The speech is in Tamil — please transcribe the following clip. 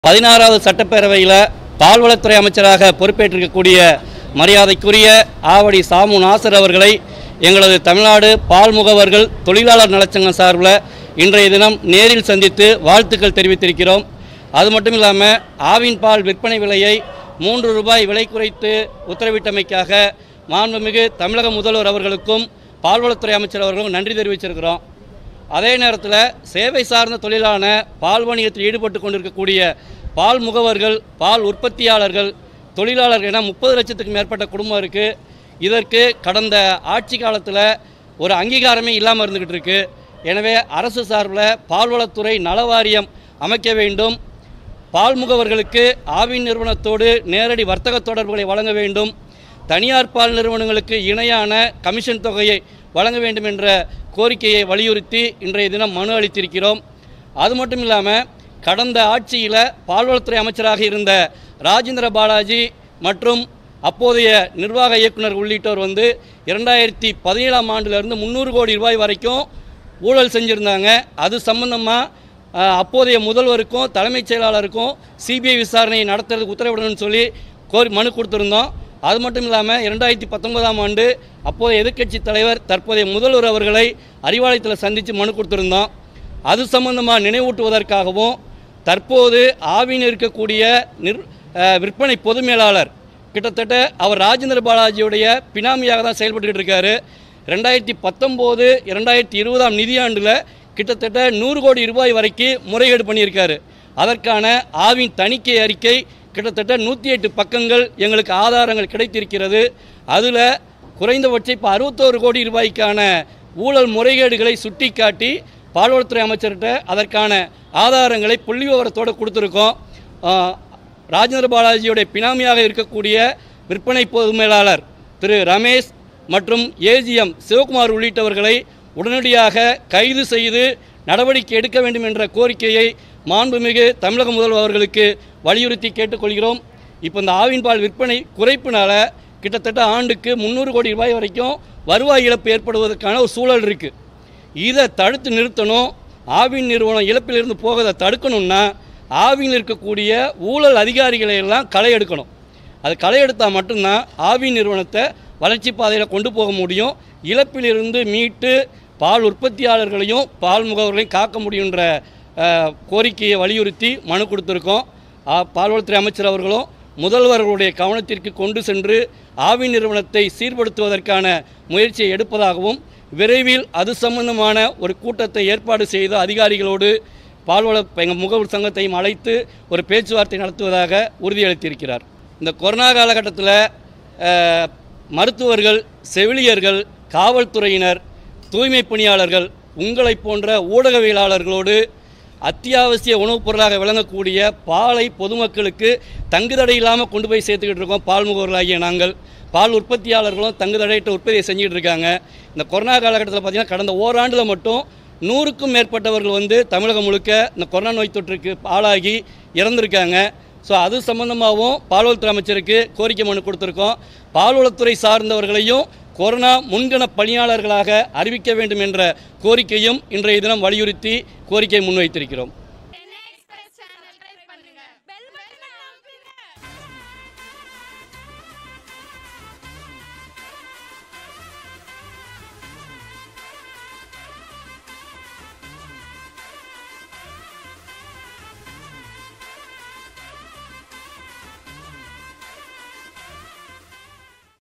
பதினாறாவது சட்டப்பேரவையில் பால்வளத்துறை அமைச்சராக பொறுப்பேற்றிருக்கக்கூடிய மரியாதைக்குரிய ஆவடி சாமு நாசர் அவர்களை எங்களது தமிழ்நாடு பால் முகவர்கள் தொழிலாளர் நலச்சங்கம் சார்பில் இன்றைய தினம் நேரில் சந்தித்து வாழ்த்துக்கள் தெரிவித்திருக்கிறோம் அது மட்டும் இல்லாமல் ஆவின் பால் விற்பனை விலையை மூன்று ரூபாய் விலை குறைத்து உத்தரவிட்டமைக்காக மாண்புமிகு தமிழக முதல்வர் அவர்களுக்கும் பால்வளத்துறை அமைச்சர் அவர்களுக்கும் நன்றி தெரிவிச்சிருக்கிறோம் அதே நேரத்தில் சேவை சார்ந்த தொழிலான பால் வணிகத்தில் ஈடுபட்டு கொண்டிருக்கக்கூடிய பால் முகவர்கள் பால் உற்பத்தியாளர்கள் தொழிலாளர்கள் என முப்பது லட்சத்துக்கு மேற்பட்ட குடும்பம் இருக்குது இதற்கு கடந்த ஆட்சி காலத்தில் ஒரு அங்கீகாரமே இல்லாமல் இருந்துக்கிட்டு இருக்கு எனவே அரசு சார்பில் பால்வளத்துறை நலவாரியம் அமைக்க வேண்டும் பால் முகவர்களுக்கு ஆவின் நிறுவனத்தோடு நேரடி வர்த்தக தொடர்புகளை வழங்க வேண்டும் தனியார் பால் நிறுவனங்களுக்கு இணையான கமிஷன் தொகையை வழங்க வேண்டும் என்ற கோரிக்கையை வலியுறுத்தி இன்றைய தினம் மனு அளித்திருக்கிறோம் அது மட்டும் இல்லாமல் கடந்த ஆட்சியில் பால்வளத்துறை அமைச்சராக இருந்த ராஜேந்திர பாலாஜி மற்றும் அப்போதைய நிர்வாக இயக்குனர் உள்ளிட்டோர் வந்து இரண்டாயிரத்தி பதினேழாம் ஆண்டிலிருந்து முந்நூறு கோடி ரூபாய் வரைக்கும் ஊழல் செஞ்சுருந்தாங்க அது சம்பந்தமாக அஹ், அப்போதைய முதல்வருக்கும் தலைமைச் செயலாளருக்கும் சிபிஐ விசாரணையை நடத்துறதுக்கு உத்தரவிடணும்னு சொல்லி கோரி மனு கொடுத்துருந்தோம் அது மட்டும் இல்லாமல் இரண்டாயிரத்தி பத்தொன்பதாம் ஆண்டு அப்போதைய எதிர்க்கட்சி தலைவர் தற்போதைய முதல்வர் அவர்களை அறிவாலயத்தில் சந்தித்து மனு கொடுத்துருந்தோம் அது சம்பந்தமாக நினைவூட்டுவதற்காகவும் தற்போது ஆவின் இருக்கக்கூடிய நிர் அஹ், விற்பனை பொது மேலாளர் கிட்டத்தட்ட அவர் ராஜேந்திர பாலாஜியுடைய பினாமியாக தான் செயல்பட்டுக்கிட்டு இருக்காரு ரெண்டாயிரத்தி பத்தொம்போது இரண்டாயிரத்தி இருபதாம் நிதியாண்டில் கிட்டத்தட்ட நூறு கோடி ரூபாய் வரைக்கும் முறைகேடு பண்ணியிருக்காரு அதற்கான ஆவின் தணிக்கை அறிக்கை கிட்டத்தட்ட நூற்றி எட்டு பக்கங்கள் எங்களுக்கு ஆதாரங்கள் கிடைத்திருக்கிறது அதில் குறைந்தபட்சம் இப்போ அறுபத்தோரு கோடி ரூபாய்க்கான ஊழல் முறைகேடுகளை சுட்டிக்காட்டி பால்வளத்துறை அமைச்சர்கிட்ட அதற்கான ஆதாரங்களை புள்ளி விவரத்தோடு கொடுத்துருக்கோம் ஆஹ், ராஜேந்திர பாலாஜியுடைய பினாமியாக இருக்கக்கூடிய விற்பனை பொது மேலாளர் திரு ரமேஷ் மற்றும் ஏஜிஎம் சிவகுமார் உள்ளிட்டவர்களை உடனடியாக கைது செய்து நடவடிக்கை எடுக்க வேண்டும் என்ற கோரிக்கையை மாண்புமிகு தமிழக முதல்வர் அவர்களுக்கு வலியுறுத்தி கேட்டுக்கொள்கிறோம் இப்போ இந்த ஆவின் பால் விற்பனை குறைப்பினால கிட்டத்தட்ட ஆண்டுக்கு முந்நூறு கோடி ரூபாய் வரைக்கும் வருவாய் இழப்பு ஏற்படுவதற்கான ஒரு சூழல் இருக்குது இதை தடுத்து நிறுத்தணும் ஆவின் நிறுவனம் இழப்பிலிருந்து போகிறதை தடுக்கணும்னா ஆவின் இருக்கக்கூடிய ஊழல் அதிகாரிகளை எல்லாம் களை எடுக்கணும் அது களை எடுத்தால் மட்டும்தான் ஆவின் நிறுவனத்தை வளர்ச்சி பாதையில் கொண்டு போக முடியும் இழப்பிலிருந்து மீட்டு பால் உற்பத்தியாளர்களையும் பால் முகவர்களையும் காக்க முடியுன்ற அஹ், கோரிக்கையை வலியுறுத்தி மனு கொடுத்துருக்கோம் ஆ, பால்வளத்துறை அமைச்சர் அவர்களும் முதல்வர்களுடைய கவனத்திற்கு கொண்டு சென்று ஆவின் நிறுவனத்தை சீர்படுத்துவதற்கான முயற்சியை எடுப்பதாகவும் விரைவில் அது சம்பந்தமான ஒரு கூட்டத்தை ஏற்பாடு செய்து அதிகாரிகளோடு பால்வள எங்கள் முகவர் சங்கத்தையும் அழைத்து ஒரு பேச்சுவார்த்தை நடத்துவதாக உறுதியளித்திருக்கிறார் இந்த கொரோனா காலகட்டத்தில் அஹ், மருத்துவர்கள் செவிலியர்கள் காவல்துறையினர் தூய்மை பணியாளர்கள் உங்களைப் போன்ற ஊடகவியலாளர்களோடு அத்தியாவசிய உணவுப் பொருளாக விளங்கக்கூடிய பாலை பொதுமக்களுக்கு தங்குதடை இல்லாமல் கொண்டு போய் சேர்த்துக்கிட்டு இருக்கோம் பால் முகவர்களாகிய நாங்கள் பால் உற்பத்தியாளர்களும் தங்குதடையிட்ட உற்பத்தியை செஞ்சுக்கிட்டு இருக்காங்க இந்த கொரோனா காலகட்டத்தில் பார்த்தீங்கன்னா கடந்த ஓராண்டில் மட்டும் நூறுக்கும் மேற்பட்டவர்கள் வந்து தமிழகம் முழுக்க இந்த கொரோனா நோய் தொற்றுக்கு ஆளாகி இறந்துருக்காங்க ஸோ அது சம்பந்தமாகவும் பால்வளத்துறை அமைச்சருக்கு கோரிக்கை மனு கொடுத்துருக்கோம் பால்வளத்துறை சார்ந்தவர்களையும் கொரோனா முன்கண பணியாளர்களாக அறிவிக்க வேண்டும் என்ற கோரிக்கையும் இன்றைய தினம் வலியுறுத்தி கோரிக்கை முன்வைத்திருக்கிறோம்